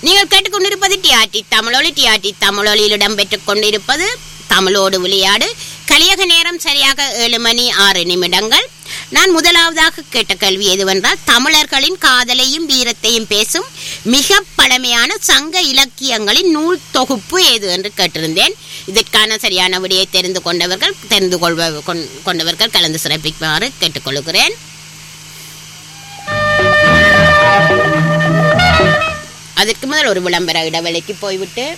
நீங்கள் கேட்டுக்கொண்டிருப்பது டிஆர்டி தமிழொலி டிஆர்டி தமிழொலியில் இடம்பெற்றுக் கொண்டிருப்பது தமிழோடு விளையாடு கலியக நேரம் சரியாக ஏழு மணி ஆறு நிமிடங்கள் நான் முதலாவதாக கேட்ட கேள்வி எதுவென்றால் தமிழர்களின் காதலையும் வீரத்தையும் பேசும் மிக பழமையான சங்க இலக்கியங்களின் நூல் தொகுப்பு எது என்று கேட்டிருந்தேன் இதற்கான சரியான விடையை தெரிந்து கொண்டவர்கள் தெரிந்து கொள்வ கொண்- கொண்டவர்கள் கலந்து சிறப்பிக்குமாறு கேட்டுக்கொள்கிறேன் அதற்கு முதல் ஒரு விளம்பர இடைவெளிக்கு போய்விட்டு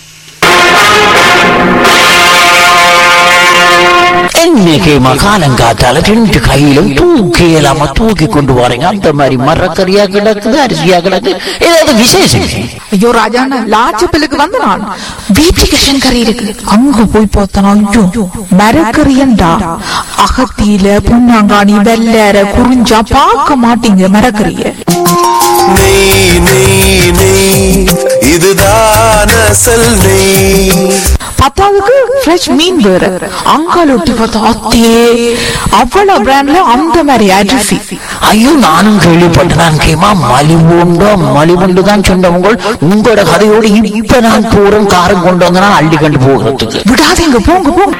இன்னைக்கு மகாலங்காத்தால ரெண்டு கையிலும் தூக்கி இல்லாம தூக்கி கொண்டு வரீங்க அந்த மாதிரி மரக்கறியா கிடக்குது அரிசியா கிடக்கு ஏதாவது விசேஷம் ஐயோ ராஜாண்ணா லாச்சப்பிலுக்கு வந்து நான் வீட்டுக்கு கறி இருக்கு அங்க போய் பார்த்தனா ஐயோ மரக்கறியண்டா அகத்தியில புண்ணாங்காணி வெள்ளற குறிஞ்சா பார்க்க மாட்டீங்க மரக்கறிய நெய் நெய் நெய் இதுதான் அசல் நெய் பத்தாவதுக்கு ஃப்ரெஷ் மீன் வேற அங்கால ஒட்டி பார்த்தா அத்தே அவ்வளவு பிராண்ட்ல அந்த மாதிரி அரிசி ஐயோ நானும் கேள்விப்பட்டேன் கேமா மலிவுண்டோ மலிவுண்டு தான் சொன்னவங்க உங்களோட கதையோடு இப்ப நான் போறேன் காரம் கொண்டு வந்தனா அள்ளி கண்டு போகிறதுக்கு விடாதீங்க போங்க போங்க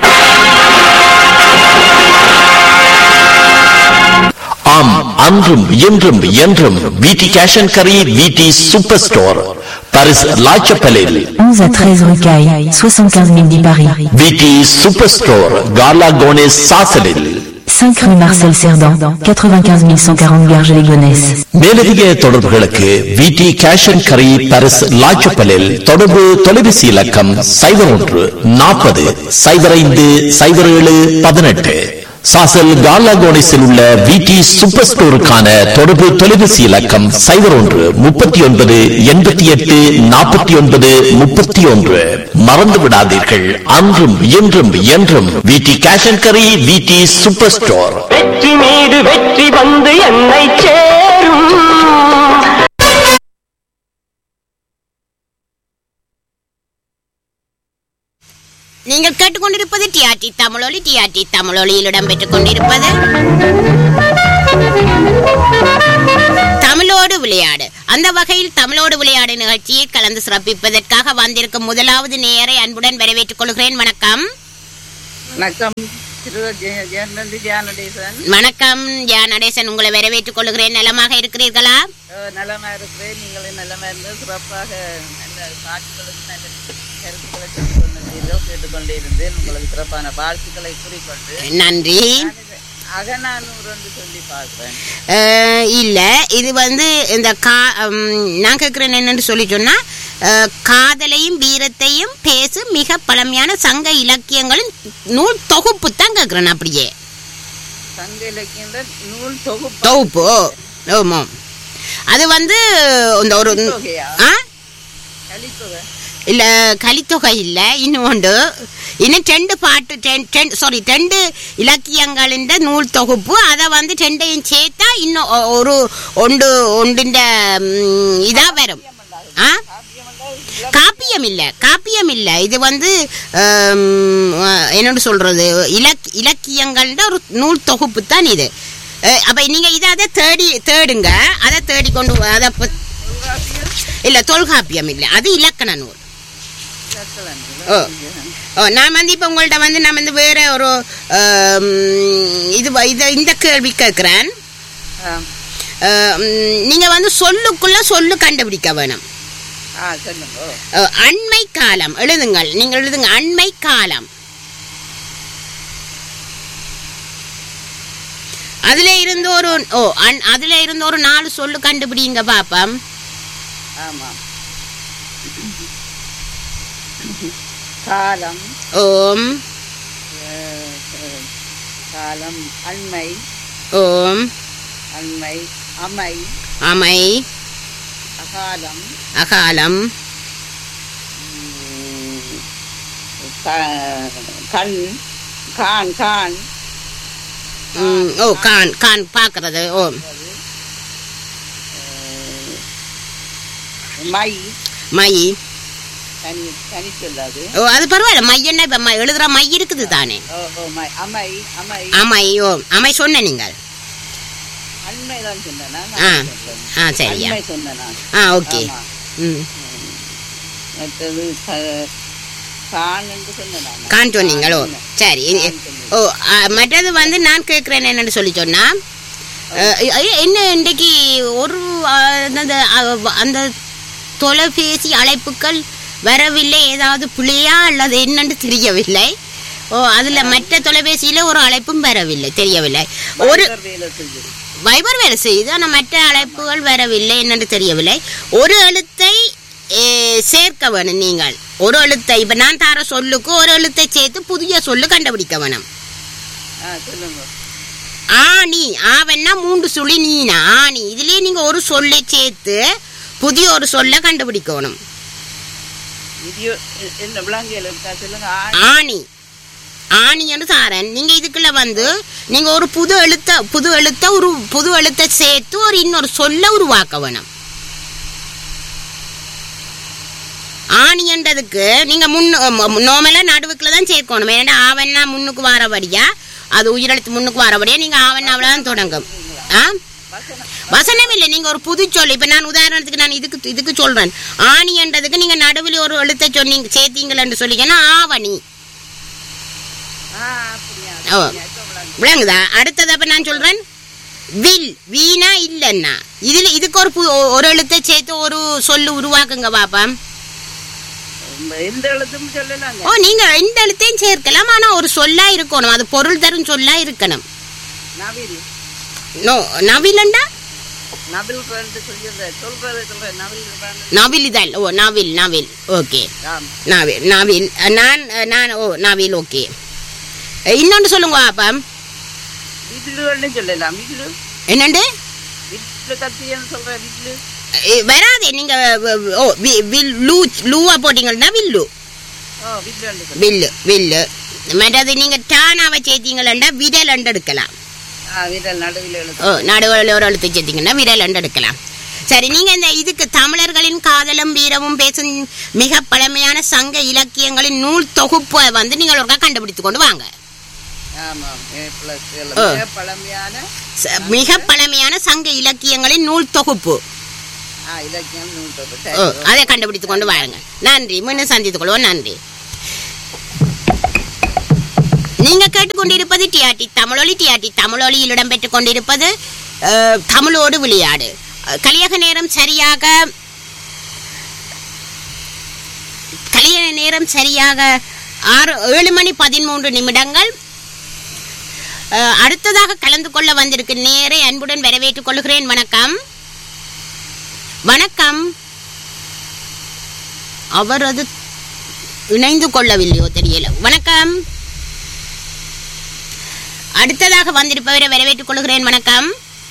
ஆம் அன்றும் இன்றும் என்றும் விடி கேஷ் அண்ட் கரி விடி சூப்பர் ஸ்டோர் பாரிஸ் லாச்சப்பலில் 11 à 13 rue Caille, 75 000 dit Paris. விடி சூப்பர் ஸ்டோர் கார்லா கோனேஸ் சாசலில் 5 rue Marcel Cerdan, 95 140 Garges-les-Gonesse. மேலதிக தொடர்புகளுக்கு விடி கேஷ் அண்ட் கரி பாரிஸ் லாச்சப்பலில் தொடர்பு தொலைபேசி இலக்கம் சைபர் ஒன்று நாற்பது சைபர் ஐந்து சைபர் ஏழு பதினெட்டு சாசல் கார்லா கோனேஸில் உள்ள விடி சூப்பர் ஸ்டோருக்கான தொடர்பு தொலைபேசி இலக்கம் சைபர் ஒன்று முப்பத்தி ஒன்பது எண்பத்தி எட்டு நாற்பத்தி ஒன்பது முப்பத்தி ஒன்று மறந்து விடாதீர்கள் அன்றும் இன்றும் என்றும் விடி கேஷ் அண்ட் கரி விடி சூப்பர் ஸ்டோர் வெற்றி மீது வெற்றி வந்து என்னை சேரும் நீங்கள் கேட்டுக்கொண்டிருப்பது டிஆர்டி தமிழொலி டிஆர்டி தமிழொலியில் இடம்பெற்றுக் கொண்டிருப்பது தமிழோடு விளையாடு அந்த வகையில் தமிழோடு விளையாடு நிகழ்ச்சியை கலந்து சிறப்பிப்பதற்காக வந்திருக்கும் முதலாவது நேயரை அன்புடன் வரவேற்றுக் கொள்கிறேன் வணக்கம் வணக்கம் திரு ஜெய- ஜெயநந்தி ஜெயநடேசன் வணக்கம் யா நடேசன் உங்களை வரவேற்றுக் கொள்கிறேன் நலமாக இருக்கிறீர்களா அஹ் நலமா இருக்கிறேன் நீங்களும் நலமா இருந்து சிறப்பாக நல்ல காட்சிகளுக்கு நல்ல கருத்துக்களை சொல்லிக் கொண்டிருந்தீர்கள் கேட்டுக்கொண்டே இருந்தேன் உங்களுக்கு சிறப்பான வாழ்த்துக்களை கூறிக்கொண்டு நன்றி அகநானூறு என்று சொல்லி பார்க்கிறேன் அஹ், இல்ல இது வந்து இந்த கா ம், நான் கேட்கிறேன் என்னன்னு சொல்லி சொன்னா அஹ், காதலையும் வீரத்தையும் பேசும் மிக பழமையான சங்க இலக்கியங்களின் நூல் தொகுப்பு தான் கேட்கிறேன் அப்படியே சங்க இலக்கிய நூல் தொகுப்பு தொகுப்பு ஆமாம் அது வந்து இந்த ஒரு தொகையா? ஆ கலித்தொகை இல்ல கலித்தொகை இல்ல இன்னொன்று இன்னும் ரெண்டு பாட்டு சாரி ரெண்டு இலக்கியங்களின் நூல் தொகுப்பு அதை வந்து ரெண்டையும் சேர்த்தா இன்னும் ஒ- ஒரு ஒன்று ஒன்றின் இதா வரும் ஆ காப்பியம் இல்ல காப்பியம் இல்ல இது வந்து ஆம், அஹ், என்னன்னு சொல்றது இலக் இலக்கியங்கள்ன்ற ஒரு நூல் தொகுப்பு தான் இது அஹ், அப்ப நீங்க இதை அதை தேடி தேடுங்க அதை தேடி கொண்டு வ- அதை ப- இல்ல தொல்காப்பியம் இல்ல அது இலக்கண நூல் ஓ ஓ நான் வந்து இப்போ உங்கள்ட்ட வந்து நான் வந்து வேற ஒரு ஆம், இது வ- இத இந்த கேள்வி கேட்குறேன் ஆ நீங்க வந்து சொல்லுக்குள்ள சொல்லு கண்டுபிடிக்க வேணும் ஆ சொல்லுங்க அஹ், அண்மை காலம் எழுதுங்கள் நீங்கள் எழுதுங்க அண்மை காலம் அதுல இருந்து ஒரு ஓ அன்- அதுல இருந்து ஒரு நாலு சொல்லு கண்டுபிடிங்க பாப்பம் ஆமாம் காலம் ஓம் அஹ், அஹ், காலம் அண்மை ஓம் அண்மை அமை அமை அகாலம் அகாலம் க- கண் கான் கான் ம், ஓ கான் கான் பார்க்கறது ஓ மை மை தனி தனி சொல்லாது ஓ அது பரவாயில்ல மையன்னா இப்ப மை- எழுதுற மை இருக்குது தானே ஓ ஓ மை அமை அமை அமை ஓ அமை சொன்ன நீங்கள் அண்மை தான் சொன்னேனா ஆ நான் சொல்றேன். ஆ சரியா அண்மை சொன்னேன் நான் ஆ ஓகே ஆமா. ம் மற்றது க- கான் என்று சொன்னேன் கான் சொன்னீங்களோ சரி இ- ஓ ஆ, மற்றது வந்து நான் கேட்குறேன் என்னன்னு சொல்லி சொன்னா அஹ், ஐ- என்ன இன்றைக்கு ஒரு ஆ, அந்த அ- அந்த தொலைபேசி அழைப்புகள் வரவில்லை ஏதாவது பிள்ளையா அல்லது என்னன்னு தெரியவில்லை ஓ அதுல மற்ற தொலைபேசியில ஒரு அழைப்பும் வரவில்லை தெரியவில்லை ஒரு வேலை செஞ்சது வைபர் வேலை செய்யுது ஆனால் மற்ற அழைப்புகள் வரவில்லை என்னன்னு தெரியவில்லை ஒரு எழுத்தை ஏ, சேர்க்க வேணும் நீங்கள் ஒரு எழுத்தை இப்ப நான் தர சொல்லுக்கு ஒரு எழுத்தை சேர்த்து புதிய சொல்லு கண்டுபிடிக்க வேணும் ஆ சொல்லுங்க ஆணி ஆவன்னா மூன்று சுழி நீனா ஆணி இதுலயே நீங்க ஒரு சொல்லை சேர்த்து புதிய ஒரு சொல்ல கண்டுபிடிக்கணும் வீடியோ என்ன விளாங்கியல் இருக்கா சொல்லுங்க ஆ- ஆணி ஆணின்னு தாரன் நீங்க இதுக்குள்ள வந்து நீங்க ஒரு புது எழுத்த புது எழுத்த ஒரு புது எழுத்தை சேர்த்து ஒரு இன்னொரு சொல்ல உருவாக்க வேணும் ஆணின்றதுக்கு நீங்க முன் நோமலா நடுவுக்குள்ள தான் சேர்க்கணும் ஏன்னா ஆவன்னா முன்னுக்கு வாரபடியா அது உயிரெழுத்து முன்னுக்கு வாரபடியா நீங்க ஆவன்னாவில தான் தொடங்கும் ஆ வசனம் இல்லை நீங்க ஒரு புது சொல் இப்ப நான் உதாரணத்துக்கு நான் இதுக்கு இதுக்கு சொல்றேன் ஆணின்றதுக்கு நீங்க நடுவில் ஒரு எழுத்தை சொன்னீங்க சேர்த்தீங்களன்னு சொல்லிங்கன்னா ஆவணி ஆ அப்படியா ஓ விளங்குதா அடுத்தது அப்ப நான் சொல்றேன் வில் வீணா இல்லைன்னா இதுல இதுக்கு ஒரு பு- ஒரு எழுத்தை சேர்த்து ஒரு சொல்லு உருவாக்குங்க பாப்பா எந்த எழுத்தும் சொல்லலாங்க ஓ நீங்க ரெண்டு எழுத்தையும் சேர்க்கலாம் ஆனா ஒரு சொல்லா இருக்கணும் அது பொருள் தரும் சொல்லா இருக்கணும் நவில் நோ நவிலண்டா நவில் ரெண்டு சொல்லிடுறேன் சொல்றது சொல்றேன் நவில் ரெண்டு. நவில் இதழ் ஓ நவில் நவில் ஓகே ஆம். நவில் நவில் நான் நான் ஓ நவில் ஓகே இன்னொன்று சொல்லுங்க பாப்பா வில்லுன்னு சொல்லலாம் வில்லு என்னண்டு வில்லு கத்தியன்னு சொல்றேன் வில்லு எ, வராதே நீங்க வ- வ- ஓ வி- வில் லூ லூவா போட்டீங்கன்னா வில்லு ஓ வில்லுன்னு சொல்லு வில்லு வில்லு மற்றது நீங்க டானாவை சேர்த்தீங்களா விரல் அண்டு எடுக்கலாம் ஆ விரல் நடுவில் எழுத்து ஓ நடுவில் ஒரு எழுத்து சேர்த்தீங்கன்னா விரல் அண்டு எடுக்கலாம் சரி நீங்க இந்த இதுக்கு தமிழர்களின் காதலும் வீரமும் பேசும் மிக பழமையான சங்க இலக்கியங்களின் நூல் தொகுப்பை வந்து நீங்கள் ஒருக்கா கண்டுபிடித்து கொண்டு வாங்க ஆமாம் ஏ பிளஸ் ஓ. மிக பழமையான ச- மிக பழமையான சங்க இலக்கியங்களின் நூல் தொகுப்பு ஆ இலக்கியம் நூல் தொகுப்பு. ஓ, சரி. அதை கண்டுபிடித்து கொண்டு வாருங்க நன்றி மீண்டும் சந்தித்துக் கொள்வோம் நன்றி நீங்க கேட்டுக்கொண்டிருப்பது டிஆர்டி தமிழொலி டிஆர்டி தமிழொலியில் இடம்பெற்றுக் கொண்டிருப்பது அஹ், தமிழோடு விளையாடு அஹ், கலியக நேரம் சரியாக கலியக நேரம் சரியாக ஆறு ஏழு மணி பதிமூன்று நிமிடங்கள் அஹ், அடுத்ததாக கலந்து கொள்ள வந்திருக்கு நேரை அன்புடன் வரவேற்றுக் கொள்கிறேன் வணக்கம் வணக்கம் அவர் அது இணைந்து கொள்ளவில்லையோ தெரியல வணக்கம் அடுத்ததாக வந்திருப்பவரை வரவேற்றுக் கொள்கிறேன் வணக்கம்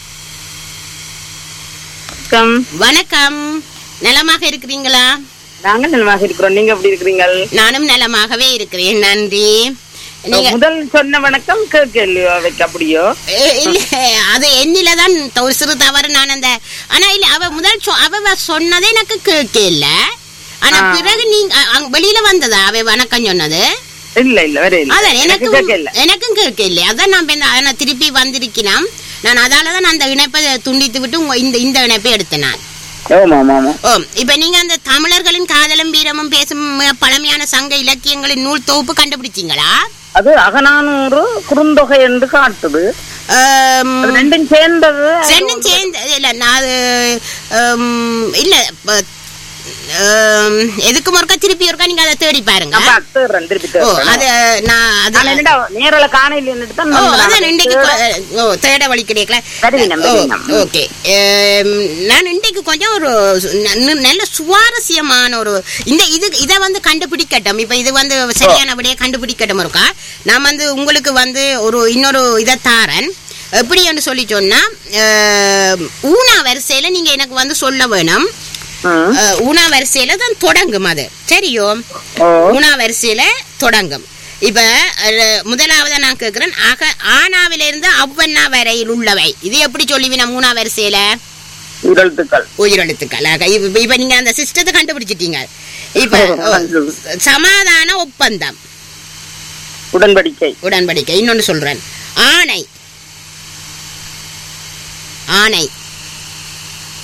வணக்கம் வணக்கம் நலமாக இருக்கிறீங்களா நாங்க நலமாக இருக்கிறோம் நீங்க எப்படி இருக்கிறீங்க நானும் நலமாகவே இருக்கிறேன் நன்றி நீங்க முதல் சொன்ன வணக்கம் கேட்கலையோ அவைக்கு அப்படியோ ஏ, இல்ல அது என்னில தான் ஒரு சிறு தவறு நான் அந்த ஆனா இல்ல அவ முதல் சொ- அவ சொன்னதே எனக்கு கேட்கல ஆனா ஆ. பிறகு நீங்க அ- அங்க வெளியில வந்ததா அவ வணக்கம் சொன்னது இல்ல இல்ல வேற இல்ல அதான் எனக்கு எனக்கும் கேட்கல எனக்கும் கேட்கல அதான் நான் இப்ப இந்த- ஆனா திருப்பி வந்திருக்கிறேன் நான் அதால தான் அந்த இணைப்பை துண்டித்து விட்டு உங்க இந்த இந்த இணைப்பை எடுத்தேன் நான் ஆமா ஆமா ஆமா ஓ இப்ப நீங்க அந்த தமிழர்களின் காதலும் வீரமும் பேசும் மிக பழமையான சங்க இலக்கியங்களின் நூல் தொகுப்பு கண்டுபிடிச்சீங்களா அது அகநானூறு குறுந்தொகை என்று காட்டுது ஆம், அது ரெண்டும் சேர்ந்தது அது ரெண்டும் சேர்ந்து இல்ல நான் அது ஆம், இல்ல ப- ஆம், எதுக்கு ஒருக்கா திருப்பி ஒருக்கா நீங்க அதை தேடி பாருங்க அப்ப தேடுறேன், திருப்பி ஓ தேடுறேன். அது நான் அது நான் என்னடா நேரல காணையில் நின்னுட்டு தான் ஓ நான் அதான் இன்றைக்கு தேட- கொ- ஓ தேட வழி கிடைக்கல வருவீனம், ஓ, வருவீனம். ஓகே ஏம், நான் இன்றைக்கு கொஞ்சம் ஒரு சு- ந- நல்ல சுவாரஸ்யமான ஒரு இந்த இது இதை வந்து கண்டுபிடிக்கட்டும் இப்ப இது வந்து சரியானபடியே கண்டுபிடிக்கட்டும் இருக்கா நான் வந்து உங்களுக்கு வந்து ஒரு இன்னொரு இதை தாரேன் எப்படி என்று சொல்லி சொன்னா அஹ், ஊனா வரிசையில நீங்க எனக்கு வந்து சொல்ல வேணும் ம். அஹ், ஊனா வரிசையில தான் தொடங்கும் அது சரியோ ஓ. ஊனா வரிசையில தொடங்கும் இப்ப அஹ், முதலாவதா நான் கேக்குறேன் அக ஆனாவிலிருந்து அவ்வண்ணா வரையில் உள்ளவை இது எப்படி சொல்லுவீங்க மூணா வரிசையில உயிரெழுத்துக்கள் உயிரெழுத்துக்கள் ஆக, இப்ப இப்ப நீங்க அந்த சிஸ்டத்தை கண்டுபிடிச்சிட்டீங்க இப்ப ஓ, சமாதான ஒப்பந்தம் உடன்படிக்கை உடன்படிக்கை இன்னொன்னு சொல்றேன் ஆணை ஆணை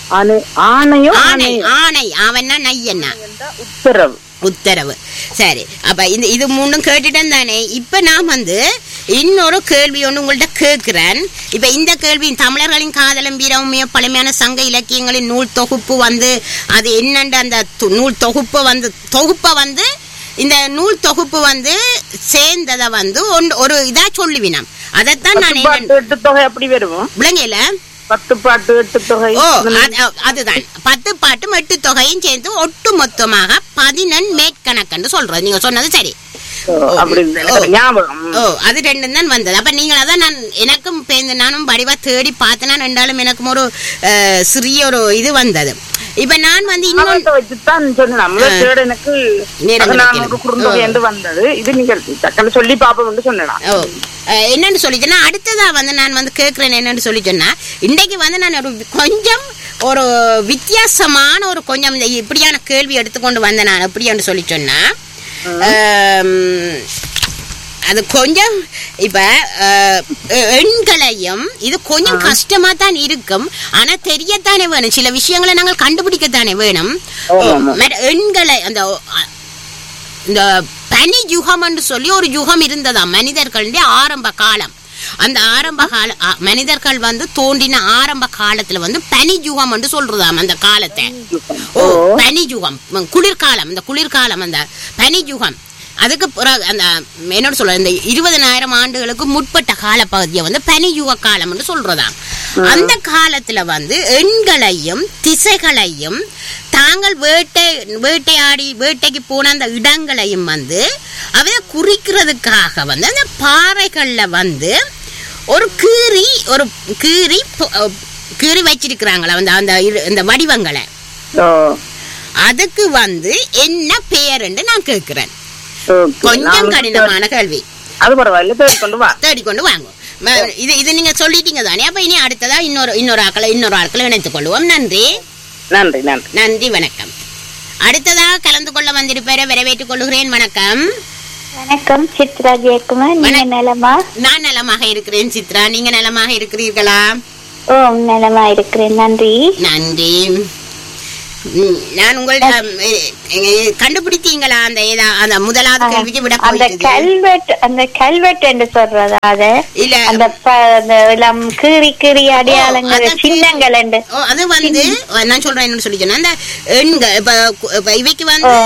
ஆணை ஆணையோ ஆணை ஆணையோ ஆணை அவன்னா நையண்ணா உத்தரவு உத்தரவு சரி அப்ப இந்த இது மூணும் கேட்டுட்டேன் தானே இப்ப நான் வந்து இன்னொரு கேள்வி ஒன்று உங்கள்ட்ட கேட்கிறேன் இப்ப இந்த கேள்வி தமிழர்களின் காதலும் வீரமுமே பழமையான சங்க இலக்கியங்களின் நூல் தொகுப்பு வந்து அது என்னண்டு அந்த து- நூல் தொகுப்பை வந்து தொகுப்பை வந்து இந்த நூல் தொகுப்பு வந்து சேர்ந்ததை வந்து ஒன்று- ஒரு இதா சொல்லுவினம் அதைத்தான் நான் பத்து பாட்டு என்ன எட்டு தொகை அப்படி வருவோம் விளங்கல பத்து பாட்டு எட்டு தொகை ஓ அது- அதுதான் பத்து பாட்டும் எட்டு தொகையும் சேர்ந்து ஒட்டு மொத்தமாக பதினெண் மேற்கணக்குன்னு சொல்றது நீங்க சொன்னது சரி ஓ, அப்படி ஓ. எனக்கு ஞாபகம் ஓ அது ரெண்டும் தான் வந்தது அப்ப நீங்கள் அதான் நான் எனக்கும் பேருந்து நானும் வடிவா தேடி பார்த்தேன்னா ரெண்டாலும் எனக்கும் ஒரு அஹ், சிறிய ஒரு இது வந்தது இப்ப நான் வந்து இன்னொன்று அவன்கிட்ட வச்சுதான் சொன்னேன் நம்மள ஆ. தேட எனக்கு நேரம் அது நான் கிடைக்கல. ஒரு குறுந்தொகை ஓ. என்று வந்தது இது நீங்க டக்குன்னு சொல்லி பாப்போம்னு சொன்னேன் ஓ அஹ், என்னன்னு சொல்லி சொன்னா அடுத்ததா வந்து நான் வந்து கேட்கிறேன் என்னன்னு சொல்லி சொன்னா இன்றைக்கு வந்து நான் ஒரு கொஞ்சம் ஒரு வித்தியாசமான ஒரு கொஞ்சம் இந்த இப்படியான கேள்வி எடுத்துக்கொண்டு வந்தேன் நான் எப்படின்னு சொல்லி சொன்னா ஆம், அது கொஞ்சம் இப்ப அஹ், எ- எண்களையும் இது கொஞ்சம் கஷ்டமா தான் இருக்கும் ஆனா தெரியத்தானே வேணும் சில விஷயங்களை நாங்கள் கண்டுபிடிக்கத்தானே வேணும் மற்ற எண்களை அந்த அ- இந்த பனி யுகம்னு சொல்லி ஒரு யுகம் இருந்ததா மனிதர்களுடைய ஆரம்ப காலம் அந்த ஆரம்ப கால அ- மனிதர்கள் வந்து தோன்றின ஆரம்ப காலத்துல வந்து பனி யுகம் என்று சொல்றதாம் அந்த காலத்தை ஓ பனி யுகம் ம், குளிர்காலம் இந்த குளிர்காலம் அந்த பனி யுகம் அதுக்கு பிறகு அந்த என்னோட சொல்ற இந்த இருபதனாயிரம் ஆண்டுகளுக்கு முற்பட்ட காலப்பகுதியை வந்து பனியுக காலம்னு சொல்றதாம் அந்த காலத்துல வந்து எண்களையும் திசைகளையும் தாங்கள் வேட்டை வேட்டையாடி வேட்டைக்கு போன அந்த இடங்களையும் வந்து அதை குறிக்கிறதுக்காக வந்து அந்த பாறைகள்ல வந்து ஒரு கீறி ஒரு கீறி பொ- அஹ் கீறி வச்சிருக்கிறாங்களா அந்த அந்த இரு- இந்த வடிவங்களை ஓ அதுக்கு வந்து என்ன பெயர்ன்னு நான் கேட்கிறேன் ஓகே. கொஞ்சம் நான் கடினமான கேள்வி அது பரவாயில்ல தேடி கொண்டு வா தேடிக்கொண்டு வாங்குவோம் ம- இது இது நீங்க சொல்லிட்டீங்க தானே அப்ப இனி அடுத்ததா இன்னொரு இன்னொரு ஆக்களை இன்னொரு ஆட்களை இணைத்துக் கொள்வோம் நன்றி நன்றி நன்றி நன்றி வணக்கம் அடுத்ததாக கலந்து கொள்ள வந்திருப்பேரை வரவேற்றுக் கொள்கிறேன் வணக்கம் வணக்கம் சித்ரா ஜெயக்குமார் நீங்க வணக்கம். நலமா நான் நலமாக இருக்கிறேன் சித்ரா நீங்க நலமாக இருக்கிறீர்களா ஓ நலமா இருக்கிறேன் நன்றி நன்றி ம், நான் உங்கள்ட்ட எ- எ- கண்டுபிடித்தீங்களா அந்த ஏதா அந்த முதலாவது கேள்விக்கு விட அந்த போயிட்டது கல்வெட் அந்த கல்வெட் என்று சொல்றது அது இல்ல அந்த ப- அந்த எல்லாம் கீறி கீறி அடையாளங்கள் அதான் சின்னங்கள் என்று ஓ அது வந்து நான் சொல்றேன் என்னன்னு சொல்லி சொன்னா அந்த எண்கள் இப்ப கு- இப்ப இவைக்கு வந்து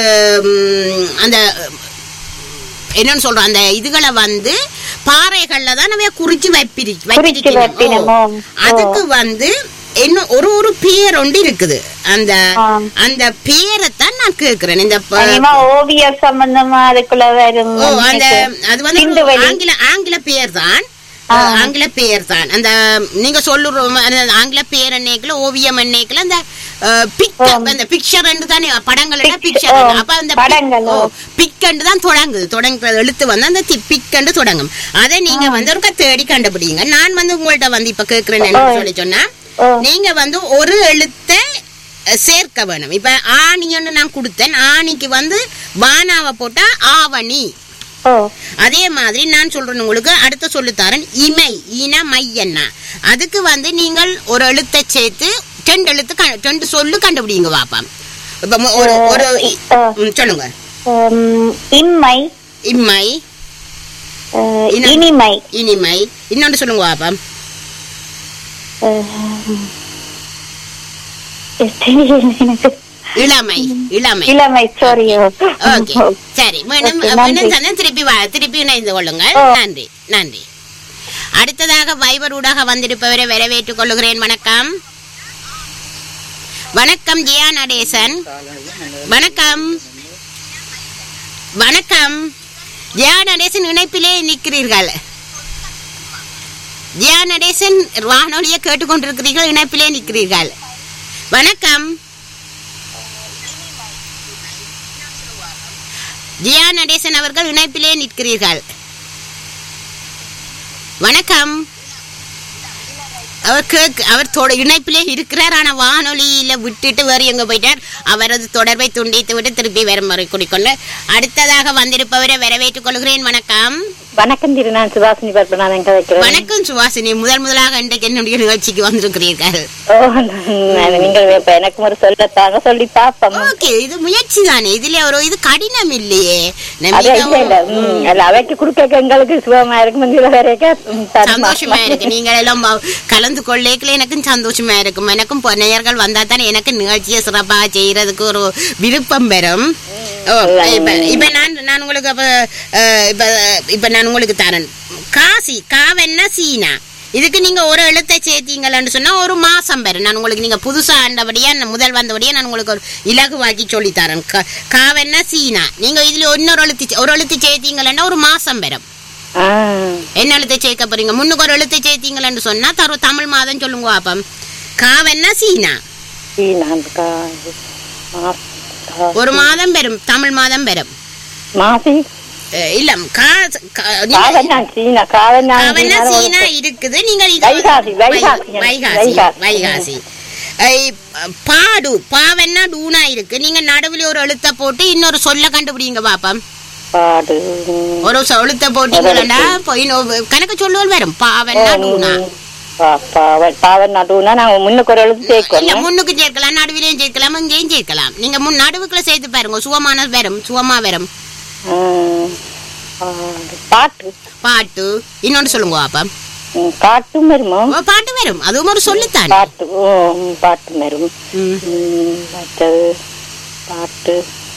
ம், அந்த என்னன்னு சொல்றோம் அந்த இதுகளை வந்து பாறைகள்ல தான் நம்ம குறிச்சு வைப்பிரி குறிச்சு வைப்பிருக்கணும். வைப்பினமோ? ஓ. அதுக்கு வந்து இன்னும் ஒரு ஒரு பேர் ஒன்று இருக்குது அந்த அந்த பேரைத்தான் நான் கேட்கிறேன் இந்த ப- அதிகமா ஓவிய சம்பந்தமா அதுக்குள்ள வரும் ஓ அந்த அது வந்து சிந்து ஒரு வெளி. ஆங்கில ஆங்கில பெயர் தான் ஆங்கில பெயர் தான் அந்த நீங்க சொல்லுற அந்த ஆங்கில பேர் அன்னைக்குல ஓவியம் அன்னைக்குல அந்த பிக் அந்த பிக்சர் தானே படங்கள் Pic- பிக்சர் ஓ, அப்ப அந்த படங்கள், ஓ. பிக்கண்டு தான் தொடங்குது தொடங்குற எழுத்து வந்து அந்த பிக்கண்டு தொடங்கும் அதை நீங்க வந்து ஒரு தேடி கண்டுபிடிங்க நான் வந்து உங்கள்ட்ட வந்து இப்ப கேக்குறேன் என்ன சொல்லி சொன்னா நீங்க வந்து ஒரு எழுத்தை அஹ், சேர்க்க வேணும் இப்ப ஆணின்னு நான் கொடுத்தேன் ஆணிக்கு வந்து வானாவை போட்டா ஆவணி அதே மாதிரி நான் சொல்றேன் உங்களுக்கு அடுத்த சொல்லுத்தாரன் இமை இன மையன்னா அதுக்கு வந்து நீங்கள் ஒரு எழுத்தை சேர்த்து ரெண்டு எழுத்து க- ரெண்டு சொல்லு கண்டுபிடிங்க பாப்பா இப்ப மு- ஒரு ஒரு இ- ம், சொல்லுங்க உம், இம்மை இம்மை அஹ், இன- இனிமை இனிமை இன்னொன்று சொல்லுங்க பாப்பா அஹ், தெரியல எனக்கு இளமை இளமை இளமை சாரி ஓகே சரி மீண்டும் Okay, மீண்டும் நன்றி. சந்தன் திருப்பி வா திருப்பி இணைந்து கொள்ளுங்கள் ஓ. நன்றி நன்றி அடுத்ததாக வைபர் ஊடாக வந்திருப்பவரை வரவேற்றுக் கொள்ளுகிறேன் வணக்கம் வணக்கம் ஜியா நடேசன் வணக்கம் வணக்கம் ஜியா நடேசன் இணைப்பிலே நிற்கிறீர்கள் ஜியா நடேசன் வானொலியை கேட்டுக்கொண்டிருக்கிறீர்கள் இணைப்பிலே நிற்கிறீர்கள் வணக்கம் ஜியா நடேசன் அவர்கள் இணைப்பிலே நிற்கிறீர்கள் வணக்கம் அவர் கேக் அவர் தொட இணைப்பிலே இருக்கிறார் ஆனா வானொலியில விட்டுட்டு வேறு எங்க போயிட்டார் அவரது தொடர்பை துண்டித்து விட்டு திருப்பி வரும் வரை குடிக்கொண்டு அடுத்ததாக வந்திருப்பவரை வரவேற்றுக் கொள்கிறேன் வணக்கம் வணக்கம் திரு நான் சுபாசினி பத்மநாதன் கதைக்கிறேன் வணக்கம் சுவாசினி முதல் முதலாக இன்றைக்கு என்னுடைய நிகழ்ச்சிக்கு வந்திருக்கிறீர்கள் ஓ நான் நீங்கள் இப்ப எனக்கு ஒரு சொல்லத்தாங்க சொல்லி பாப்போம் ஓகே இது முயற்சி தானே இதுல ஒரு இது கடினம் இல்லையே நம்ம அது இல்ல இல்ல மிகவும், ம், அல்ல அவைக்கு குடுக்க எங்களுக்கு சுகமா இருக்கும் இதுல வரைக்கும் சந்தோஷமா இருக்கு நீங்க எல்லாம் வ- கலந்து கொள்ளைக்குள்ள எனக்கும் சந்தோஷமா இருக்கும் எனக்கும் பொ- நேயர்கள் வந்தா தானே எனக்கு நிகழ்ச்சியை சிறப்பாக செய்யறதுக்கு ஒரு விருப்பம் பெறும் ஓ, இப்ப இப்ப நான் நான் உங்களுக்கு அப்ப அஹ், இப்ப இப்ப நான் உங்களுக்கு தரேன் காசி காவன்னா சீனா இதுக்கு நீங்க ஒரு எழுத்தை சேர்த்தீங்கன்னு சொன்னா ஒரு மாசம் பெறும் நான் உங்களுக்கு நீங்க புதுசா ஆண்டபடியா நான் முதல் வந்தபடியா நான் உங்களுக்கு ஒரு இலகுவாக்கி சொல்லி தரேன் க- காவன்னா சீனா நீங்க இதுல இன்னொரு எழுத்து சே- ஒரு எழுத்து சேர்த்தீங்கன்னா ஒரு மாசம் பெறும் என்ன எழுத்தை சேர்க்க போறீங்க முன்னுக்கு ஒரு எழுத்தை சேர்த்தீங்களன்னு சொன்னா தரு தமிழ் மாதம் சொல்லுங்க பாப்பம் காவன்னா சீனா ஒரு மாதம் பெறும் தமிழ் மாதம் பெறும் மாசி அஹ் இல்ல கா கா- நீங்க- காவன்னா சீனா காவன்னா காவன்னா சீனா இருக்குது நீங்க இது- வைகாசி, வைகாசி. வைகாசி வைகாசி. வைகாசி ஐ, பாடு பாவன்னா டூனா இருக்கு நீங்க நடுவுல ஒரு எழுத்த போட்டு இன்னொரு சொல்ல கண்டுபிடிங்க பாப்பம் பாடு ஒரு சொ- எழுத்த போட்டீங்களா போய் இன்னொரு கணக்கு சொல்லுவல் வரும் பாவன்னா டூனா பாவன் நடுவுனா நாங்க முன்னுக்கு ஒரு எழுத்து இல்ல சேர்க்கணும் முன்னுக்கு சேர்க்கலாம் நடுவிலையும் சேர்க்கலாம் இங்கேயும் சேர்க்கலாம் நீங்க முன் நடுவுக்குள்ள சேர்த்து பாருங்க சுகமான வரும் சுகமா வரும் ம், பாடு. பாட்டு பாட்டு இன்னொன்னு சொல்லுங்க பாப்பா ம், பாட்டும் வருமோ ஓ, பாட்டு வரும் அதுவும் ஒரு சொல்லுத்தான் பாட்டு ஓ ம், பாட்டு வரும் ம், மற்றது பாட்டு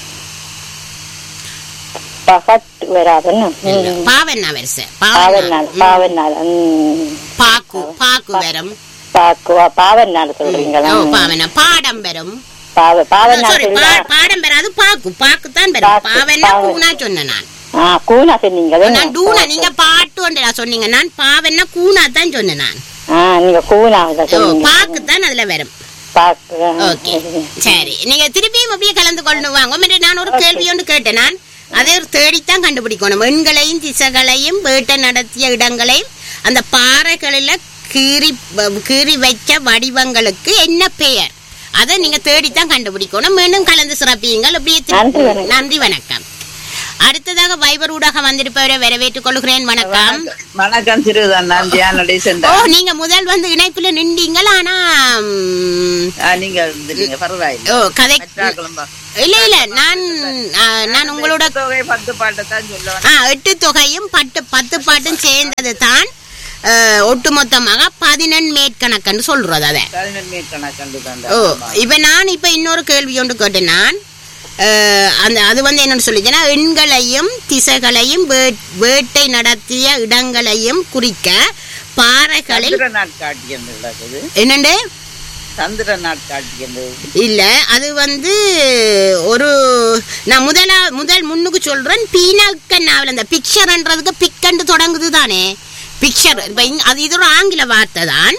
பகட்டு வராதுன்னு ம். பாவன்னா வரிசை பாவநாள் பாவநாள் ம். பாக்கு பாக்கு வரும் பாக்குவா பாவநாள் சொல்றீங்களா ஓ, பாவனா பாடம் வரும் பாவ பாவநாள் சாரி சொல்லா பாடம் வராது பாக்கு பாக்கு தான் வரும் பாக்கு, பாவன்னா பாவ. கூனா சொன்னேன் நான் ஆ கூனா சொன்னீங்க நான் டூனா நீங்க பாட்டு ஒன்று சொன்னீங்க நான் பாவன்னா கூனா தான் சொன்னேன் நான் ஆ நீங்க கூனா ஓ, சொன்னீங்க பாக்கு தான் அதுல வரும் பாக்கு ஆ. ஓகே சரி நீங்க திருப்பியும் அப்படியே கலந்து கொண்டு வாங்க மற்ற நான் ஒரு கேள்வி ஒன்று கேட்டேன் நான் அதை ஒரு தேடித்தான் கண்டுபிடிக்கணும் எண்களையும் திசைகளையும் வேட்டை நடத்திய இடங்களையும் அந்த பாறைகளில் கீறி கீறி வைச்ச வடிவங்களுக்கு என்ன பெயர் அதை நீங்க தேடித்தான் கண்டுபிடிக்கணும் மீண்டும் கலந்து சிறப்பியுங்கள் அப்படியே திரு- நன்றி வணக்கம். நன்றி வணக்கம் அடுத்ததாக வைபர் ஊடாக வந்திருப்பவரை வரவேற்றுக் கொள்கிறேன் வணக்கம் வணக்கம் சிறுதான் நான் தியானுடைய ஓ சென்றேன் நீங்க முதல் வந்து இணைப்புல நின்றீங்கள் ஆனா ம், நீங்க இருந்துட்டீங்க பரவாயில்லை ஓ கதை மற்றாக்களும் பா- இல்ல இல்ல நான் ஆ, நான் உங்களோட தொகை பத்து பாட்டை தான் சொல்ல ஆ எட்டு தொகையும் பத்து பத்து பாட்டும் சேர்ந்தது தான் ஒட்டுமொத்தமாக பதினெண் மேற்கணக்குன்னு சொல்றது அதை பதினெண்டு கணக்கண்டு தான் ஓ இப்ப நான் இப்ப இன்னொரு கேள்வி ஒன்று கேட்டேன் நான் அஹ், அந்த அது வந்து என்னன்னு சொல்லிச்சுன்னா எண்களையும் திசைகளையும் வே- வேட்டை நடத்திய இடங்களையும் குறிக்க பாறைகளில் சந்திர நாட்காட்டியம் நடக்குது என்னண்டு சந்திர நாட்காட்டியம் இல்ல அது வந்து ஒரு நான் முதலா முதல் முன்னுக்கு சொல்றேன் பீனாக்க நாவல் அந்த பிக்சர்ன்றதுக்கு பிக்கண்டு தொடங்குது தானே பிக்சர் இப்ப இங்க- அது இது ஒரு ஆங்கில வார்த்தை தான்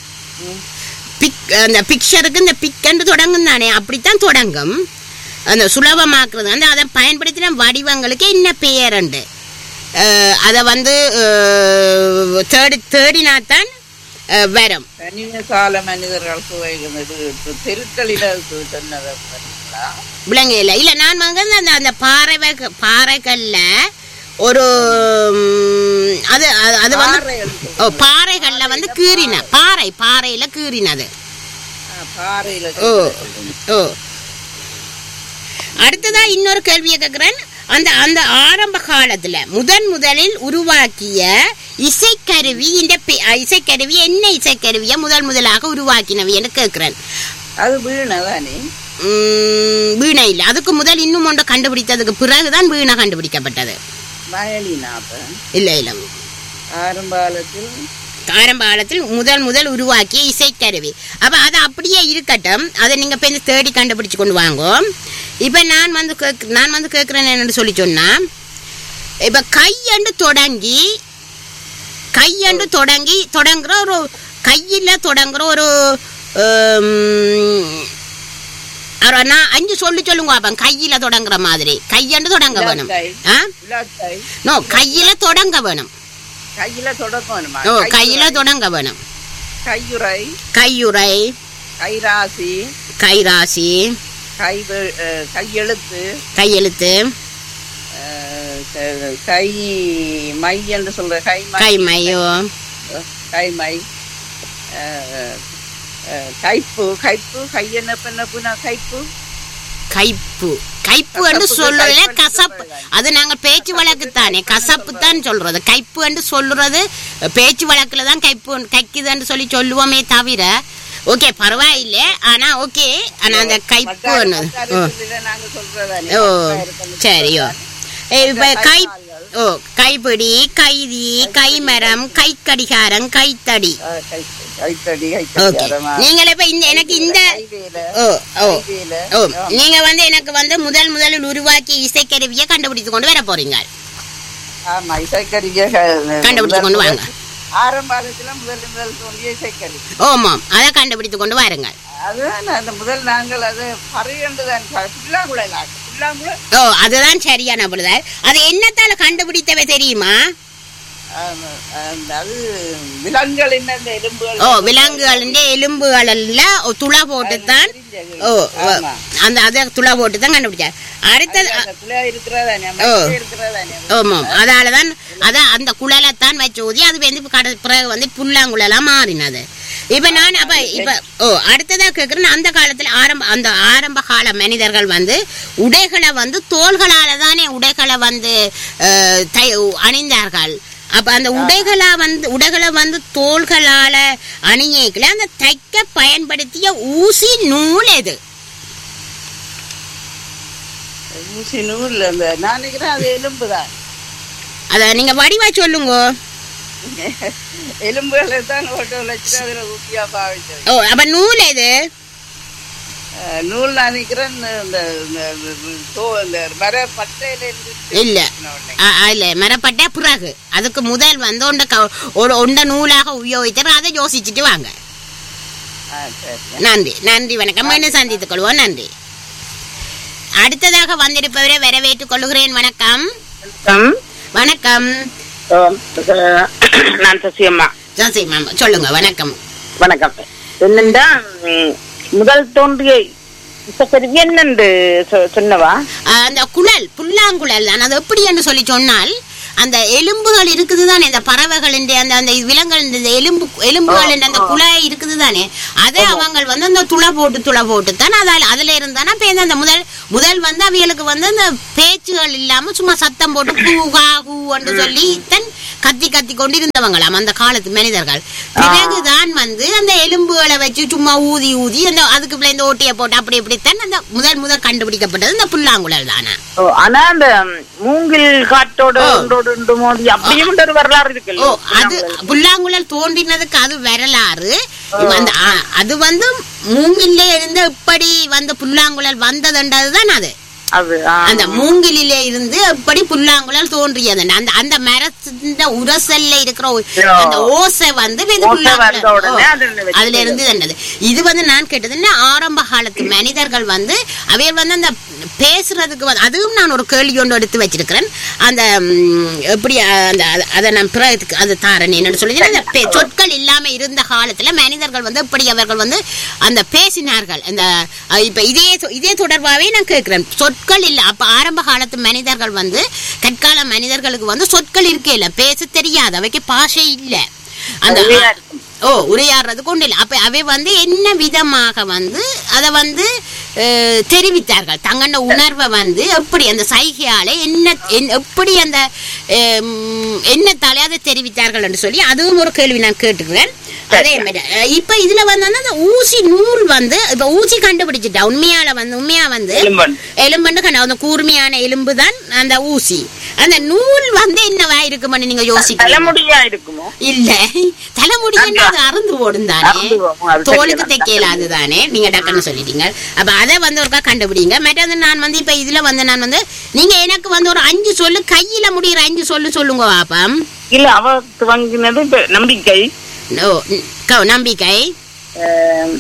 பிக் அந்த பிக்சருக்கு இந்த பிக்கண்டு தொடங்கும் தானே அப்படித்தான் தொடங்கும் அந்த சுலபமாக்குறது வந்து அதை பயன்படுத்தின வடிவங்களுக்கு என்ன பெயருண்டு அதை வந்து அஹ், தேடி தேடினாத்தான் அஹ், வரும் தனிய கால மனிதர்கள் சுவைகிறது தெருக்களில சொன்னதை பாத்தீங்களா? விலங்கையில் இல்ல நான் வந்து அந்த அந்த பாறை வக- பாறைகள்ல ஒரு ம், அது அது- அது வந்து பாறைகள் ஓ பாறைகள்ல வந்து கீறின பாறை பாறையில கீறினது ஆ, பாறையில ஓ ஓ அடுத்ததா இன்னொரு கேள்வியை கேட்கிறேன் அந்த அந்த ஆரம்ப காலத்துல முதன் முதலில் உருவாக்கிய இசைக்கருவி இந்த பெ- இசைக்கருவி என்ன இசைக்கருவியை முதல் முதலாக உருவாக்கினவி என்று கேட்கிறேன் அது வீணை தானே உம், வீணை இல்லை அதுக்கு முதல் இன்னும் ஒன்றை கண்டுபிடித்ததுக்கு பிறகுதான் வீணை கண்டுபிடிக்கப்பட்டது வயலினா அப்ப இல்லை இல்லை ஆரம்ப காலத்தில் ஆரம்ப காலத்தில் முதல் முதல் உருவாக்கிய இசைக்கருவி அப்ப அது அப்படியே இருக்கட்டும் அதை நீங்க போய் தேடி கண்டுபிடிச்சு கொண்டு வாங்கோ இப்ப நான் வந்து கேக் நான் வந்து கேட்கிறேன் என்னன்னு சொல்லி சொன்னா இப்ப கையண்டு தொடங்கி கையண்டு தொடங்கி தொடங்குற ஒரு கையில தொடங்குற ஒரு உம், ஒரு நான் அஞ்சு சொல்லி சொல்லுங்க பாப்பேன் கையில தொடங்குற மாதிரி கையண்டு தொடங்க வேணும் ஆ இல்லாட்டை நோ கையில தொடங்க வேணும் கையில தொடக்கணுமா ஓ கையில தொடங்க வேணும் கையுறை கையுறை கைராசி கைராசி கை கையெழுத்து கையெழுத்து அஹ், க- கை மை என்று சொல்ற கை மை கைமையோ கை மை அஹ், அஹ், கைப்பு கைப்பு கையென்ன பண்ண புனா கைப்பு கைப்பு கைப்பு என்று கசப்புக்கு சொல்றதுல கைப்பு என்று கசப்பு சொல்றாங்க. அது நாங்க பேச்சு வழக்கு தானே கசப்பு தான் சொல்றது கைப்பு என்று சொல்றது பேச்சு வழக்குல தான் கைப்பு கைக்குதுன்னு சொல்லி சொல்லுவோமே தவிர ஓகே பரவாயில்லை ஆனா ஓகே ஆனா அந்த கைப்பு ஓ நாங்க சொல்றதானே ஓ சரியோ ஏ, இப்ப கை ஓ கைப்பிடி கைதி கைமரம் கை கடிகாரம் கைத்தடி அஹ், கை கைத்தடி ஓகே கைத்தடி அரமா. நீங்கள் இப்ப இந்த எனக்கு இந்த கைவேல, ஓ ஓ கைவேல. ஓ நீங்க வந்து எனக்கு வந்து முதல் முதலில் உருவாக்கிய இசைக்கருவியை கண்டுபிடித்து கொண்டு வர போறீங்க ஆமா இசைக்கருவியை க- கண்டுபிடிச்சு கொண்டு வாங்க. ஆரம்பத்துல முதல் முதல் தோன்றிய இசைக்கருவி ஓமாம் அதை கண்டுபிடித்து கொண்டு வாருங்கள் அதுதான் அந்த முதல் நாங்கள் அது பறையண்டு தான் புல்லாங்குழல் புல்லாங்குழல் ஓ அதுதான் சரியான பொழுதார் அது என்னத்தால கண்டுபிடித்தவை தெரியுமா அது விலங்குகளின் அந்த எலும்புகள் ஓ விலங்குகளின் எலும்புகளில் துளை போட்டுத்தான் ஓ ஓ, ஆமா. அந்த அதை துளை போட்டு தான் கண்டுபிடிச்சார் அடுத்தது அந்த துளை இருக்கிறதானே ஓ. மச்சை இருக்கிறதானே ஆமாம் அதால தான் அதான் அந்த குழலைத்தான் வச்சு ஊதி அது வந்து இப்ப கட பிறகு வந்து புல்லாங்குழலா மாறினது இப்ப நான் அப்ப இப்ப ஓ அடுத்ததா கேக்குறேன் அந்த காலத்துல ஆரம்ப அந்த ஆரம்ப கால மனிதர்கள் வந்து உடைகளை வந்து தோள்களால தானே உடைகளை வந்து அஹ், தை- அணிந்தார்கள் அப்ப அந்த உடைகளா வந்து உடைகளை வந்து தோள்களால அணியக்கல அந்த தைக்க பயன்படுத்திய ஊசி நூல் எது ஊசி நூல் அந்த நான் நினைக்கிறேன் அது எலும்பு தான் அத நீங்க வடிவா சொல்லுங்க எலும்புகளை தான் ஓட்ட வச்சுட்டு அதுல ஊசியா பாவிச்சது ஓ அப்ப நூல் எது அஹ், நூல் நான் நினைக்கிறேன் இந்த இந்த- இந்த தோ- இந்த மர பட்டையில இருந்து இல்ல ஆ, ஆ, இல்ல மரப்பட்ட பிறகு அதுக்கு முதல் வந்து ஒண்ட க- ஒரு ஒண்ட நூலாக உபயோகித்தார் அதை யோசிச்சுட்டு வாங்க ஆ, சரி நன்றி நன்றி வணக்கம் மீண்டும் சந்தித்துக் கொள்வோம் நன்றி அடுத்ததாக வந்திருப்பவரை வரவேற்றுக் கொள்கிறேன் வணக்கம் வணக்கம் நான் சசியம்மா ஜோசி மேம் சொல்லுங்க வணக்கம் வணக்கம் என்னண்டா ம், முதல் தோன்றிய இசைக்கருவி என்னண்டு சொ- சொன்னவா ஆ, அந்த குழல் புல்லாங்குழல் தான் அது எப்படி என்று சொல்லி சொன்னால் அந்த எலும்புகள் இருக்குது தானே இந்த பறவைகளின் அந்த அந்த விலங்குகள் இந்த எலும்பு எலும்புகளின் அந்த குழாய் இருக்குது தானே அதை அவங்க வந்து அந்த துளை போட்டு துளை போட்டு தான் அதில் அதுல இருந்தானா பேருந்து அந்த முதல் முதல் வந்து அவைகளுக்கு வந்து அந்த பேச்சுகள் இல்லாம சும்மா சத்தம் போட்டு கூகா கூன்னு சொல்லி தன் கத்தி கத்தி கொண்டு இருந்தவங்களாம் அந்த காலத்து மனிதர்கள் பிறகுதான் வந்து அந்த எலும்புகளை வச்சு சும்மா ஊதி ஊதி அந்த அதுக்கு பிள்ளை இந்த ஓட்டியை போட்டு அப்படி இப்படித்தான் அந்த முதல் முதல் கண்டுபிடிக்கப்பட்டது இந்த புல்லாங்குழல் தானே ஓ, ஆனா அந்த மூங்கில் காட்டோட ஒன்றோடு ஒன்று மோதி அப்படியும் ஒரு வரலாறு ஓ இருக்குல்ல அது புல்லாங்குழல் தோன்றினதுக்கு அது வரலாறு அந்த ஆ, அது வந்து மூங்கிலே இருந்து எப்படி வந்து புல்லாங்குழல் வந்ததுன்றதுதான் அது அது ஆ. அந்த மூங்கிலே இருந்து எப்படி புல்லாங்குழல் தோன்றியது அந்த அந்த மரத்தின் உரசல்ல இருக்கிற ஒ- ஓ. அந்த ஓசை வந்து இது ஓசை புல்லாங்குழல். வந்த உடனே ஓ. அதுல வச்சு அதுல இருந்து தண்டது இது வந்து நான் கேட்டதுன்னா ஆரம்ப காலத்து மனிதர்கள் வந்து அவையர் வந்து அந்த பேசுறதுக்கு வந்து அதுவும் நான் ஒரு கேள்வி ஒன்று எடுத்து வச்சிருக்கிறேன் அந்த ம், எப்படி அந்த அத- அதை நான் பிறகு அது தாரன் என்னன்னு சொல்லி அந்த பே- சொற்கள் இல்லாம இருந்த காலத்துல மனிதர்கள் வந்து எப்படி அவர்கள் வந்து அந்த பேசினார்கள் அந்த அஹ், இப்ப இதே சொ- இதே தொடர்பாகவே நான் கேட்கிறேன் சொற்கள் இல்ல அப்ப ஆரம்ப காலத்து மனிதர்கள் வந்து கற்கால மனிதர்களுக்கு வந்து சொற்கள் இருக்கே இல்ல பேச தெரியாது அவைக்கு பாஷை இல்ல அந்த ஓ உரையாடுறது கொண்டு இல்லை அப்ப அவை வந்து என்ன விதமாக வந்து அதை வந்து அஹ், தெரிவித்தார்கள் தங்கண்ட உணர்வை வந்து எப்படி அந்த சைகையால என்ன என்- எப்படி அந்த அஹ், என்னத்தாலே அதை தெரிவித்தார்கள் என்று சொல்லி அதுவும் ஒரு கேள்வி நான் கேட்டுக்கிறேன் அதே மாதிரி அஹ், இப்ப இதுல வந்து அந்த ஊசி நூல் வந்து இப்ப ஊசி கண்டுபிடிச்சிட்டா உண்மையால வந்து உண்மையா வந்து எலும்பண்டு. எலும்புன்னு கண்டு அந்த கூர்மையான எலும்பு தான் அந்த ஊசி அந்த நூல் வந்து என்னவா இருக்குமென்னு நீங்க யோசிக்கலாம் தலைமுடியா இருக்குமோ இல்ல தலைமுடி அது அறுந்து ஓடும் தானே அறுந்து போகும், அது தோலுக்கு சரிதான். தைக்கலாது தானே நீங்க டக்குன்னு சொல்லிட்டீங்க அப்ப அதை வந்து ஒருக்கா கண்டுபிடிங்க மற்றது நான் வந்து இப்ப இதுல வந்து நான் வந்து நீங்க எனக்கு வந்து ஒரு அஞ்சு சொல்லு கையில முடிகிற அஞ்சு சொல்லு சொல்லுங்க பாப்பம் இல்ல அவ துவங்கினது இப்ப நம்பிக்கை ஓ, ந- க- நம்பிக்கை ஆம்,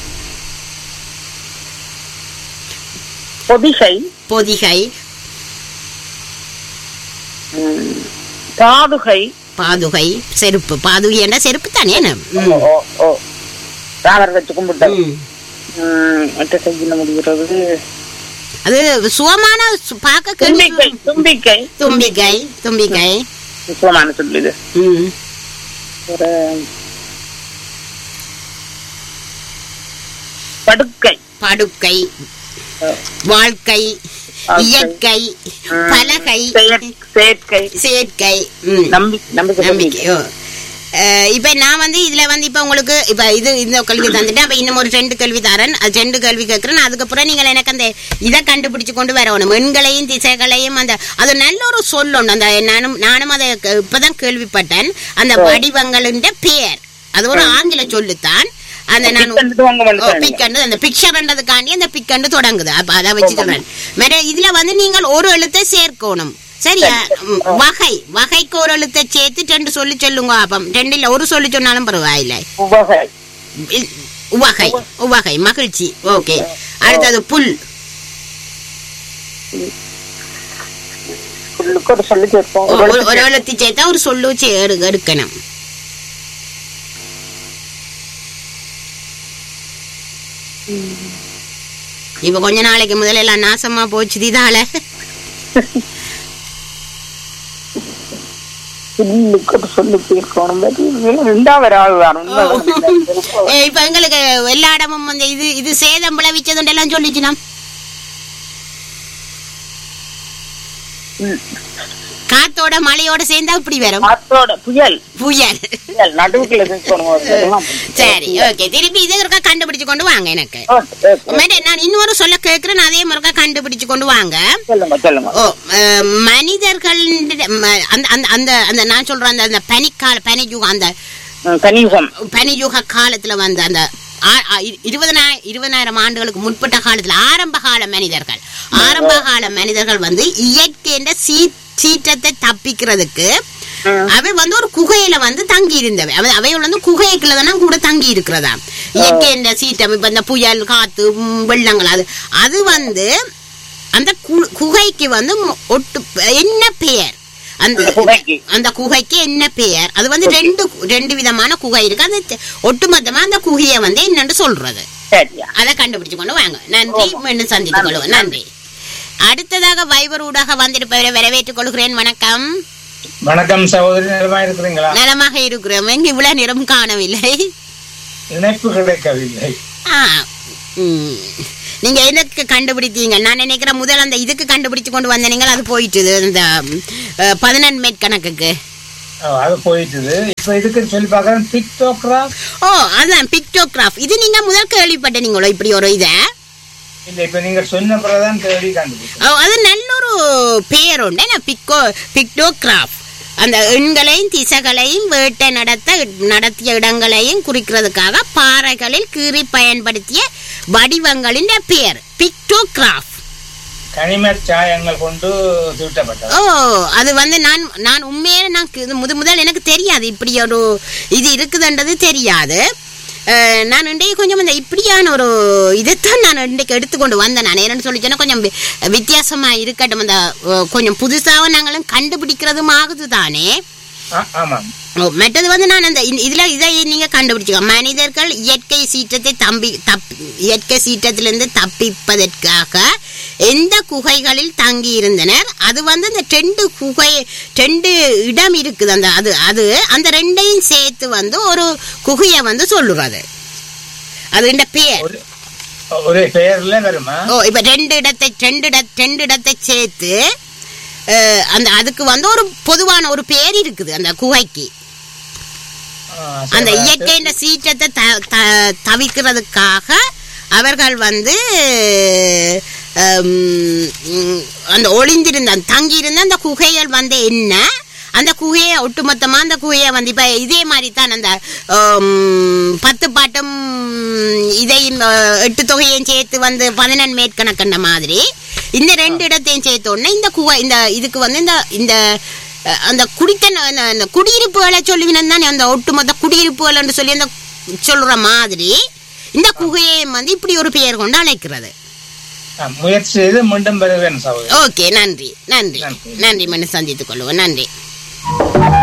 பொதிகை பொதிகை ம், பாதுகை பாதுகை செருப்பு பாதுகை என்ற செருப்பு தானே என்ன? ம். ஓ ஓ ராமர் வச்சு கும்பிட்டது ம். ம், மற்ற செய்ய முடிகிறது அது சுகமான சு- பார்க்க தும்பிக்கை கேள்வி- தும்பிக்கை தும்பிக்கை தும்பிக்கை சுகமான சொல்லுது ம். ஒரு படுக்கை படுக்கை வாழ்க்கை இயற்கை பலகை செயற்கை சேர்க்கை ம். நம்பிக்கை நம்பிக்கை நம்பிக்கை ஓ. அஹ், இப்ப நான் வந்து இதுல வந்து இப்ப உங்களுக்கு இப்ப இது இந்த கேள்வி தந்துட்டேன் அப்ப இன்னும் ஒரு ரெண்டு கேள்வி தரேன் அது ரெண்டு கேள்வி கேட்கறேன் அதுக்கப்புறம் நீங்கள் எனக்கு அந்த இதை கண்டுபிடிச்சு கொண்டு வரணும் எண்களையும் திசைகளையும் அந்த அது நல்ல ஒரு சொல்லணும் அந்த நானும் நானும் அதை க- இப்பதான் கேள்விப்பட்டேன் அந்த வடிவங்களின் பெயர் அது ஒரு ஆங்கில சொல்லுத்தான் அந்த நான் ஓ, பிக்கண்டு அந்த பிக்சர்ன்றதுக்காண்டி அந்த பிக்கண்டு தொடங்குது அப்ப அதை வச்சு சொல்றேன் வேற இதுல வந்து நீங்கள் ஒரு எழுத்தை சேர்க்கணும் சரியா ம், வகை வகைக்கு ஒரு எழுத்தை சேர்த்து ரெண்டு சொல்லி சொல்லுங்க அப்ப ரெண்டு இல்ல ஒரு சொல்லி சொன்னாலும் பரவாயில்ல உவகை இல்- உவகை உவகை மகிழ்ச்சி ஓகே அடுத்தது புல் புல்லுக்கு ஒரு சொல்லி சேர்ப்போம் ஓ, ஒரு ஒரு எழுத்து சேர்த்தா ஒரு சொல்லு சே- எடு- எடுக்கணும் இப்ப கொஞ்ச நாளைக்கு முதல்ல எல்லாம் நாசமா போச்சு இதால புல்லுக்கு ஒரு சொல்லி சேர்க்கணும் ரெண்டாவது ஆள் வரும் ஏ, இப்ப எங்களுக்கு எல்லா இடமும் வந்து இது இது சேதம் விளைவிச்சதுண்டு எல்லாம் சொல்லிச்சுனா காத்தோட மழையோட சேர்ந்தா இப்படி வரும் காத்தோட புயல் புயல் புயல் நடுவுக்குள்ள இருக்கணும் சரி ஓகே திருப்பி இது ஒருக்கா கண்டுபிடிச்சு கொண்டு வாங்க எனக்கு மேடம், நான் இன்னொரு சொல்ல கேட்கிறேன் அதே முறைக்கா கண்டுபிடிச்சு கொண்டு வாங்க சொல்லுங்க சொல்லுங்க ஓ அஹ், மனிதர்கள் ம- அந்த அந்த அந்த அந்த நான் சொல்றேன் அந்த அந்த பனிக்கால பனியுகம் அந்த கனியுகம் பனியுக காலத்துல வந்த அந்த ஆ- ஆ- இரு- இருபதனாயிரம் இருபதாயிரம் ஆண்டுகளுக்கு முற்பட்ட காலத்துல ஆரம்ப கால மனிதர்கள் ஆரம்ப கால மனிதர்கள் வந்து இயற்கைன்ற சீ சீற்றத்தை தப்பிக்கிறதுக்கு அவை வந்து ஒரு குகையில வந்து தங்கி இருந்தவை அவை அவைகள் வந்து குகைக்குள்ள தானே கூட தங்கி இருக்கிறதா இயற்கை என்ற சீற்றம் இப்ப இந்த புயல் காத்து ம், வெள்ளங்கள் அது அது வந்து அந்த கு- குகைக்கு வந்து மொ- ஒட்டு என்ன பெயர் அந்த அந்த குகைக்கு என்ன பெயர் அது வந்து ரெண்டு ரெண்டு விதமான குகை இருக்கு அந்த தெ- ஒட்டுமொத்தமா அந்த குகையை வந்து என்னன்னு சொல்றது அதை கண்டுபிடிச்சு கொண்டு வாங்க நன்றி மீண்டும் சந்தித்துக் கொள்வோம் நன்றி அடுத்ததாக வைபர் ஊடாக வந்திருப்பவரை வரவேற்றுக் கொள்கிறேன் வணக்கம் வணக்கம் சகோதரி நலமா இருக்கிறீங்களா நலமாக இருக்கிறோம் எங்க இவ்வளவு நேரம் காணவில்லை இணைப்பு கிடைக்கவில்லை ஆ, ம். நீங்க எனக்கு கண்டுபிடித்தீங்க நான் நினைக்கிறேன் முதல் அந்த இதுக்கு கண்டுபிடிச்சு கொண்டு வந்த நீங்கள் அது போயிட்டு இந்த பதினெண் மேட் கணக்குக்கு ஓ, அது போயிட்டுது இப்ப இதுக்கு சொல்லி பார்க்கறேன் டிக்டாக்ரா ஓ அதான் பிக்டோகிராஃப் இது நீங்க முதல் கேள்விப்பட்ட நீங்களோ இப்படி ஒரு இதை இல்ல இப்ப நீங்க சொன்ன பிறகுதான் தேடி கண்டுபிடிச்சேன் ஓ, அது நல்ல ஒரு பேர் உண்டு என்ன பிக்கோ பிக்டோகிராஃப் அந்த எண்களையும் திசைகளையும் வேட்டை நடத்த நடத்திய இடங்களையும் குறிக்கிறதுக்காக பாறைகளில் கீறி பயன்படுத்திய வடிவங்களின் பெயர் பிக்டோகிராஃப் கனிம சாயங்கள் கொண்டு தீட்டப்பட்டது ஓ அது வந்து நான் நான் உண்மையில நான் இது முத முதல் எனக்கு தெரியாது இப்படி ஒரு இது இருக்குதுன்றது தெரியாது அஹ், நான் இன்றைக்கு கொஞ்சம் இந்த இப்படியான ஒரு இதைத்தான் நான் இன்றைக்கு எடுத்துக்கொண்டு வந்தேன் நான் என்னன்னு சொல்லி சொன்னா கொஞ்சம் வி- வித்தியாசமா இருக்கட்டும் அந்த அஹ், கொஞ்சம் புதுசாக நாங்களும் கண்டுபிடிக்கிறதும் ஆகுது தானே ஆ- ஆமாம் ஓ, மற்றது வந்து நான் அந்த இந்த- இதுல இதை நீங்க கண்டுபிடிச்சுக்க மனிதர்கள் இயற்கை சீற்றத்தை தம்பி தப் இயற்கை சீற்றத்திலிருந்து தப்பிப்பதற்காக எந்த குகைகளில் தங்கி இருந்தனர் அது வந்து அந்த ரெண்டு குகை ரெண்டு இடம் இருக்குது அந்த அது அது அந்த ரெண்டையும் சேர்த்து வந்து ஒரு குகையை வந்து சொல்லுறது அது இந்த பெயர் ஒரு பெயர்ல வருமா ஓ இப்ப ரெண்டு இடத்தை ரெண்டு இட ரெண்டு இடத்தை சேர்த்து அஹ், அந்த அதுக்கு வந்து ஒரு பொதுவான ஒரு பேர் இருக்குது அந்த குகைக்கு அந்த இயற்கையின் சீற்றத்தை த- த- தவிர்க்கிறதுக்காக அவர்கள் வந்து ஹம், ம், அந்த ஒளிந்திருந்த அந்த தங்கியிருந்த அந்த குகைகள் வந்து என்ன அந்த குகையை ஒட்டுமொத்தமா அந்த குகையை வந்து இப்ப இதே மாதிரி தான் அந்த ஹம், பத்து பாட்டும் இதையும் அஹ், எட்டு தொகையையும் சேர்த்து வந்து பதினெண் மேற்கணக்கண்ட மாதிரி இந்த ரெண்டு இடத்தையும் சேர்த்த உடனே இந்த குகை இந்த இதுக்கு வந்து இந்த இந்த அஹ், அந்த குடித்த ந- ந- இந்த குடியிருப்புகளை சொல்லுவினு தானே அந்த ஒட்டுமொத்த குடியிருப்புகள் சொல்லி அந்த சொல்ற மாதிரி இந்த குகையை வந்து இப்படி ஒரு பெயர் கொண்டு அழைக்கிறது ஆ, முயற்சி செய்து மீண்டும் பெறுவேன் சகோதரி ஓகே நன்றி நன்றி நன்றி மனு சந்தித்துக் கொள்வோம் நன்றி